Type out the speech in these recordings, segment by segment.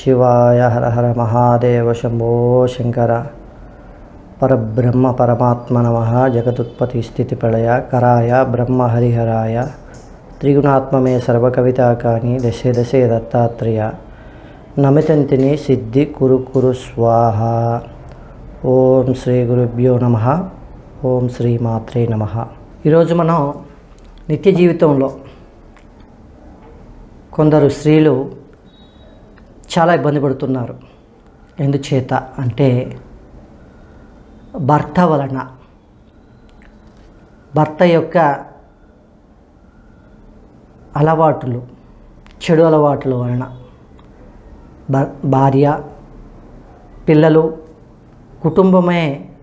శివాయ హర హర మహాదేవ శంభో శంకర పరబ్రహ్మ పరమాత్మ నమ జగదుత్పత్తి స్థితి ప్రళయ కరాయ బ్రహ్మ హరిహరాయ త్రిగుణాత్మమే సర్వకవితాకాని దశే దశే దత్తాత్రేయ నమితంతిని సిద్ధి కురు కురు స్వాహ ఓం శ్రీ గురుభ్యో నమ ఓం శ్రీ మాత్రే నమ ఈరోజు మనం నిత్య జీవితంలో కొందరు స్త్రీలు చాలా ఇబ్బంది పడుతున్నారు ఎందుచేత అంటే భర్త వలన భర్త యొక్క అలవాటులు చెడు అలవాటుల వలన భ- భార్య పిల్లలు కుటుంబమే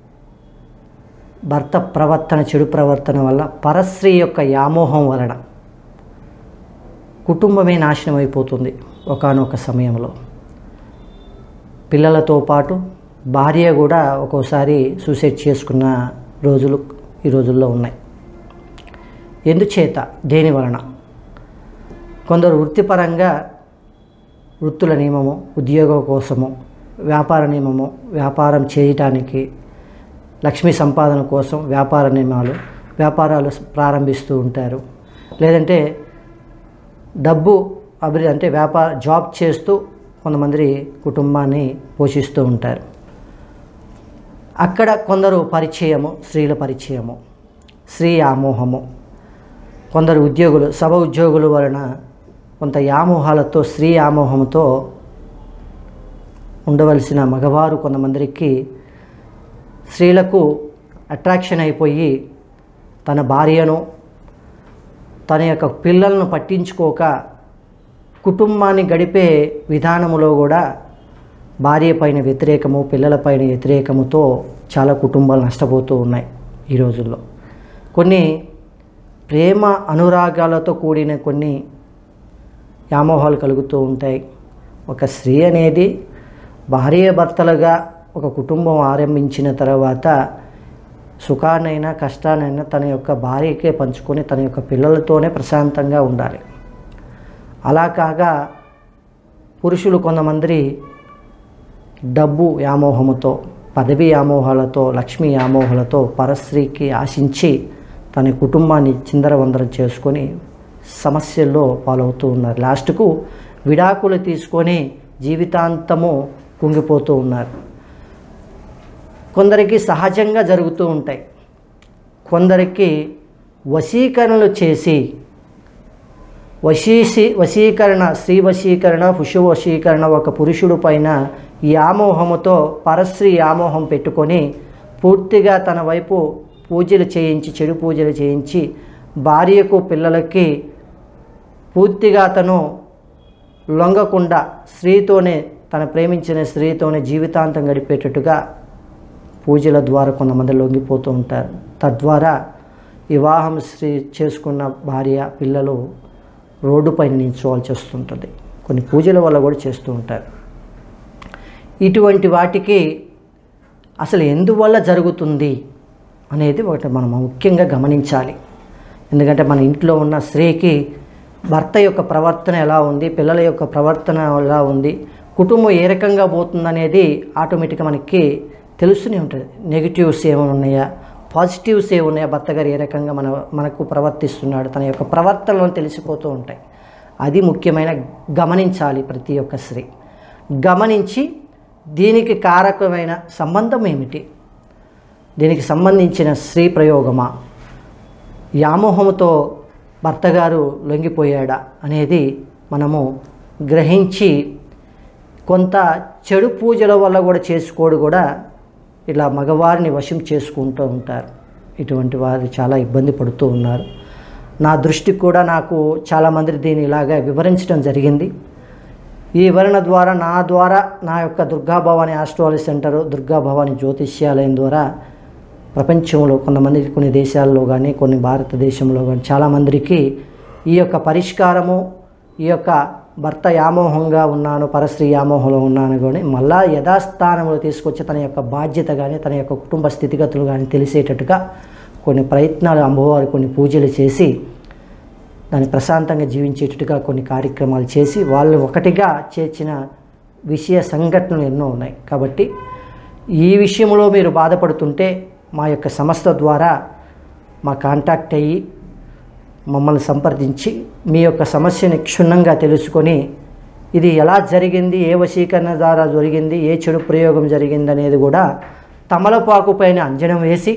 భర్త ప్రవర్తన చెడు ప్రవర్తన వల్ల పరస్త్రీ యొక్క వ్యామోహం వలన కుటుంబమే నాశనం అయిపోతుంది ఒకానొక సమయంలో పిల్లలతో పాటు భార్య కూడా ఒక్కోసారి సూసైడ్ చేసుకున్న రోజులు ఈ రోజుల్లో ఉన్నాయి ఎందుచేత దేని వలన కొందరు వృత్తిపరంగా వృత్తుల నియమము ఉద్యోగం కోసము వ్యాపార నియమము వ్యాపారం చేయటానికి లక్ష్మీ సంపాదన కోసం వ్యాపార నియమాలు వ్యాపారాలు ప్రారంభిస్తూ ఉంటారు లేదంటే డబ్బు అభివృద్ధి అంటే వ్యాపార జాబ్ చేస్తూ కొంతమంది కుటుంబాన్ని పోషిస్తూ ఉంటారు అక్కడ కొందరు పరిచయము స్త్రీల పరిచయము స్త్రీ వ్యామోహము కొందరు ఉద్యోగులు సభ ఉద్యోగుల వలన కొంత వ్యామోహాలతో స్త్రీ వ్యామోహంతో ఉండవలసిన మగవారు కొంతమందికి స్త్రీలకు అట్రాక్షన్ అయిపోయి తన భార్యను తన యొక్క పిల్లలను పట్టించుకోక కుటుంబాన్ని గడిపే విధానములో కూడా భార్య పైన వ్యతిరేకము పిల్లలపైన వ్యతిరేకముతో చాలా కుటుంబాలు నష్టపోతూ ఉన్నాయి ఈ రోజుల్లో కొన్ని ప్రేమ అనురాగాలతో కూడిన కొన్ని వ్యామోహాలు కలుగుతూ ఉంటాయి ఒక స్త్రీ అనేది భార్య భర్తలుగా ఒక కుటుంబం ఆరంభించిన తర్వాత సుఖానైనా కష్టానైనా తన యొక్క భార్యకే పంచుకొని తన యొక్క పిల్లలతోనే ప్రశాంతంగా ఉండాలి అలా కాగా పురుషులు కొంతమంది డబ్బు వ్యామోహముతో పదవి వ్యామోహాలతో లక్ష్మీ వ్యామోహాలతో పరస్త్రీకి ఆశించి తన కుటుంబాన్ని చిందరవందరం చేసుకొని సమస్యల్లో పాలవుతూ ఉన్నారు లాస్ట్కు విడాకులు తీసుకొని జీవితాంతము కుంగిపోతూ ఉన్నారు కొందరికి సహజంగా జరుగుతూ ఉంటాయి కొందరికి వశీకరణలు చేసి వశీసి వశీకరణ స్త్రీ వశీకరణ పురుష వశీకరణ ఒక పురుషుడు పైన వ్యామోహముతో పరస్త్రీ వ్యామోహం పెట్టుకొని పూర్తిగా తన వైపు పూజలు చేయించి చెడు పూజలు చేయించి భార్యకు పిల్లలకి పూర్తిగా తను లొంగకుండా స్త్రీతోనే తన ప్రేమించిన స్త్రీతోనే జీవితాంతం గడిపేటట్టుగా పూజల ద్వారా కొంతమంది లొంగిపోతూ ఉంటారు తద్వారా వివాహం స్త్రీ చేసుకున్న భార్య పిల్లలు రోడ్డుపైన నిల్చోవాల్సి వస్తుంటుంది కొన్ని పూజల వల్ల కూడా చేస్తూ ఉంటారు ఇటువంటి వాటికి అసలు ఎందువల్ల జరుగుతుంది అనేది ఒకటి మనం ముఖ్యంగా గమనించాలి ఎందుకంటే మన ఇంట్లో ఉన్న స్త్రీకి భర్త యొక్క ప్రవర్తన ఎలా ఉంది పిల్లల యొక్క ప్రవర్తన ఎలా ఉంది కుటుంబం ఏ రకంగా పోతుందనేది ఆటోమేటిక్గా మనకి తెలుస్తూనే ఉంటుంది నెగిటివ్స్ ఏమైనా ఉన్నాయా పాజిటివ్స్ ఏ ఉన్నాయా భర్త గారు ఏ రకంగా మన మనకు ప్రవర్తిస్తున్నాడు తన యొక్క ప్రవర్తనలు తెలిసిపోతూ ఉంటాయి అది ముఖ్యమైన గమనించాలి ప్రతి ఒక్క స్త్రీ గమనించి దీనికి కారకమైన సంబంధం ఏమిటి దీనికి సంబంధించిన స్త్రీ ప్రయోగమా వ్యామోహంతో భర్త గారు లొంగిపోయాడా అనేది మనము గ్రహించి కొంత చెడు పూజల వల్ల కూడా చేసుకోడు కూడా ఇలా మగవారిని వశం చేసుకుంటూ ఉంటారు ఇటువంటి వారు చాలా ఇబ్బంది పడుతూ ఉన్నారు నా దృష్టికి కూడా నాకు చాలామంది దీన్ని ఇలాగా వివరించడం జరిగింది ఈ వివరణ ద్వారా నా ద్వారా నా యొక్క దుర్గాభవాని ఆస్ట్రాలజీ సెంటర్ దుర్గాభవాని జ్యోతిష్యాలయం ద్వారా ప్రపంచంలో కొంతమంది కొన్ని దేశాల్లో కానీ కొన్ని భారతదేశంలో కానీ చాలామందికి ఈ యొక్క పరిష్కారము ఈ యొక్క భర్త వ్యామోహంగా ఉన్నాను పరస్త్రీ వ్యామోహంలో ఉన్నాను కానీ మళ్ళా యథాస్థానంలో తీసుకొచ్చి తన యొక్క బాధ్యత కానీ తన యొక్క కుటుంబ స్థితిగతులు కానీ తెలిసేటట్టుగా కొన్ని ప్రయత్నాలు అమ్మవారు కొన్ని పూజలు చేసి దాన్ని ప్రశాంతంగా జీవించేటట్టుగా కొన్ని కార్యక్రమాలు చేసి వాళ్ళు ఒకటిగా చేర్చిన విషయ సంఘటనలు ఎన్నో ఉన్నాయి కాబట్టి ఈ విషయంలో మీరు బాధపడుతుంటే మా యొక్క సంస్థ ద్వారా మా కాంటాక్ట్ అయ్యి మమ్మల్ని సంప్రదించి మీ యొక్క సమస్యని క్షుణ్ణంగా తెలుసుకొని ఇది ఎలా జరిగింది ఏ వశీకరణ ద్వారా జరిగింది ఏ చెడు ప్రయోగం జరిగింది అనేది కూడా తమలపాకు పైన అంజనం వేసి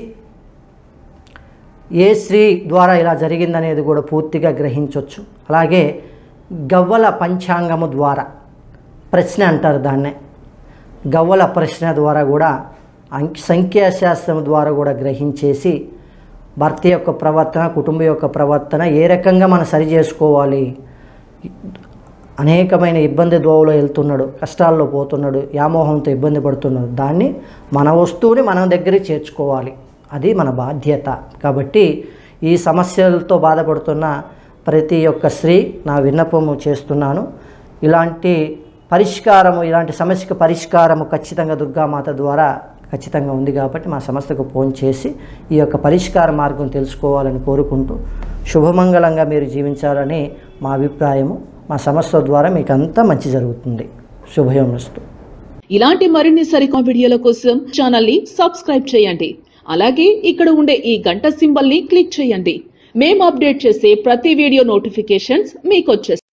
ఏ స్త్రీ ద్వారా ఇలా జరిగిందనేది కూడా పూర్తిగా గ్రహించవచ్చు అలాగే గవ్వల పంచాంగము ద్వారా ప్రశ్న అంటారు దాన్నే గవ్వల ప్రశ్న ద్వారా కూడా అంక్ సంఖ్యాశాస్త్రం ద్వారా కూడా గ్రహించేసి భర్త యొక్క ప్రవర్తన కుటుంబం యొక్క ప్రవర్తన ఏ రకంగా మనం సరి చేసుకోవాలి అనేకమైన ఇబ్బంది దోవలో వెళ్తున్నాడు కష్టాల్లో పోతున్నాడు వ్యామోహంతో ఇబ్బంది పడుతున్నాడు దాన్ని మన వస్తువుని మన దగ్గరికి చేర్చుకోవాలి అది మన బాధ్యత కాబట్టి ఈ సమస్యలతో బాధపడుతున్న ప్రతి ఒక్క స్త్రీ నా విన్నపము చేస్తున్నాను ఇలాంటి పరిష్కారము ఇలాంటి సమస్యకు పరిష్కారము ఖచ్చితంగా దుర్గామాత ద్వారా ఖచ్చితంగా ఉంది కాబట్టి మా సంస్థకు ఫోన్ చేసి ఈ యొక్క పరిష్కార మార్గం తెలుసుకోవాలని కోరుకుంటూ శుభమంగళంగా మీరు జీవించాలని మా అభిప్రాయము మా సంస్థ ద్వారా మీకు అంతా మంచి జరుగుతుంది శుభయోమస్తు ఇలాంటి మరిన్ని సరికొత్త వీడియోల కోసం ఛానల్ ని సబ్స్క్రైబ్ చేయండి అలాగే ఇక్కడ ఉండే ఈ గంట సింబల్ ని క్లిక్ చేయండి మేము అప్డేట్ చేసే ప్రతి వీడియో నోటిఫికేషన్స్ మీకు వచ్చేస్తాయి